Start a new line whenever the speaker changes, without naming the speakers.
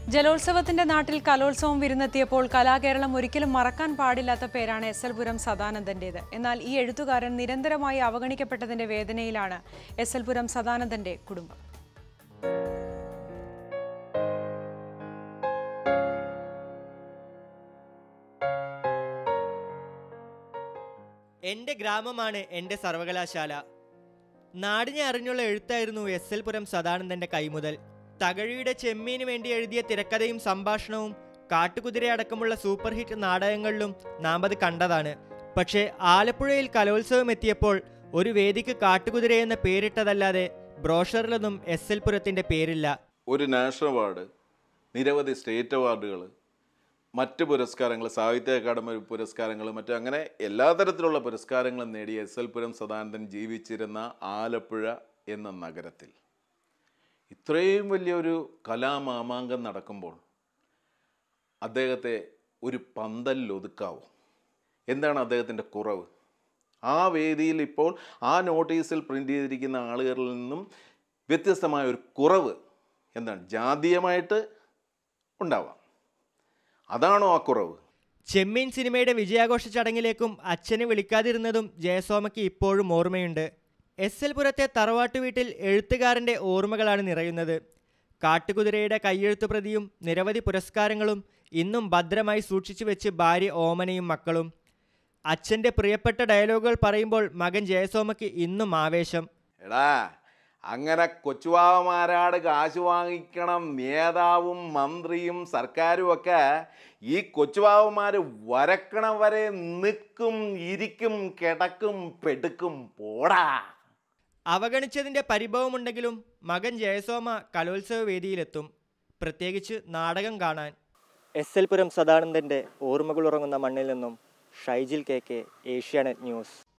ജലോത്സവത്തിന്റെ നാട്ടിൽ കലോത്സവം വിരുന്നെത്തിയപ്പോൾ കലാകേരളം ഒരിക്കലും മറക്കാൻ പാടില്ലാത്ത പേരാണ് എസ് എൽ പുരം സദാനന്ദന്റേത് എന്നാൽ ഈ എഴുത്തുകാരൻ നിരന്തരമായി അവഗണിക്കപ്പെട്ടതിന്റെ വേദനയിലാണ് എസ് എൽ പുരം സദാനന്ദന്റെ കുടുംബം
എൻ്റെ ഗ്രാമമാണ് എൻ്റെ സർവകലാശാല നാടിനെ അറിഞ്ഞുള്ള എഴുത്തായിരുന്നു എസ് എൽ പുരം സദാനന്ദൻ്റെ കൈമുതൽ തകഴിയുടെ ചെമ്മീന് വേണ്ടി എഴുതിയ തിരക്കഥയും സംഭാഷണവും കാട്ടുകുതിരയടക്കമുള്ള സൂപ്പർ ഹിറ്റ് നാടകങ്ങളിലും നാം അത് കണ്ടതാണ് പക്ഷേ ആലപ്പുഴയിൽ കലോത്സവം എത്തിയപ്പോൾ ഒരു വേദിക്ക് കാട്ടുകുതിര എന്ന പേരിട്ടതല്ലാതെ ബ്രോഷറിലൊന്നും എസ് എൽ പുരത്തിൻ്റെ പേരില്ല
ഒരു നാഷണൽ അവാർഡ് നിരവധി സ്റ്റേറ്റ് അവാർഡുകൾ മറ്റ് പുരസ്കാരങ്ങൾ സാഹിത്യ അക്കാദമി പുരസ്കാരങ്ങൾ മറ്റ് അങ്ങനെ എല്ലാ തരത്തിലുള്ള പുരസ്കാരങ്ങളും നേടിയ എസ് എൽ പുരം സദാനന്ദൻ ജീവിച്ചിരുന്ന ആലപ്പുഴ എന്ന നഗരത്തിൽ ഇത്രയും വലിയൊരു കലാമാമാങ്കം നടക്കുമ്പോൾ അദ്ദേഹത്തെ ഒരു പന്തലിൽ ഒതുക്കാവോ എന്താണ് അദ്ദേഹത്തിൻ്റെ കുറവ് ആ വേദിയിൽ ഇപ്പോൾ ആ നോട്ടീസിൽ പ്രിൻ്റ് ചെയ്തിരിക്കുന്ന ആളുകളിൽ നിന്നും വ്യത്യസ്തമായ ഒരു കുറവ് എന്താണ് ജാതീയമായിട്ട് ഉണ്ടാവാം അതാണോ ആ കുറവ്
ചെമ്മീൻ സിനിമയുടെ വിജയാഘോഷ ചടങ്ങിലേക്കും അച്ഛനെ വിളിക്കാതിരുന്നതും ജയസോമയ്ക്ക് ഇപ്പോഴും ഓർമ്മയുണ്ട് എസ് എൽ പുരത്തെ തറവാട്ടു വീട്ടിൽ എഴുത്തുകാരൻ്റെ ഓർമ്മകളാണ് നിറയുന്നത് കാട്ടുകുതിരയുടെ കയ്യെഴുത്തു പ്രതിയും നിരവധി പുരസ്കാരങ്ങളും ഇന്നും ഭദ്രമായി സൂക്ഷിച്ചു വെച്ച് ഭാര്യ ഓമനയും മക്കളും അച്ഛൻ്റെ പ്രിയപ്പെട്ട ഡയലോഗുകൾ പറയുമ്പോൾ മകൻ ജയസോമയ്ക്ക് ഇന്നും ആവേശം
എടാ അങ്ങനെ കൊച്ചുവാവമാരാട് കാശ് വാങ്ങിക്കണം നേതാവും മന്ത്രിയും സർക്കാരും ഒക്കെ ഈ കൊച്ചുവാവന്മാർ വരക്കണം വരെ നിൽക്കും ഇരിക്കും കിടക്കും പെടുക്കും പോടാ
അവഗണിച്ചതിൻ്റെ പരിഭവമുണ്ടെങ്കിലും മകൻ ജയസോമ കലോത്സവ വേദിയിലെത്തും പ്രത്യേകിച്ച് നാടകം കാണാൻ എസ് എൽ പുരം സദാനന്ദൻ്റെ ഓർമ്മകൾ ഉറങ്ങുന്ന മണ്ണിൽ നിന്നും Shaijil K K Asianet news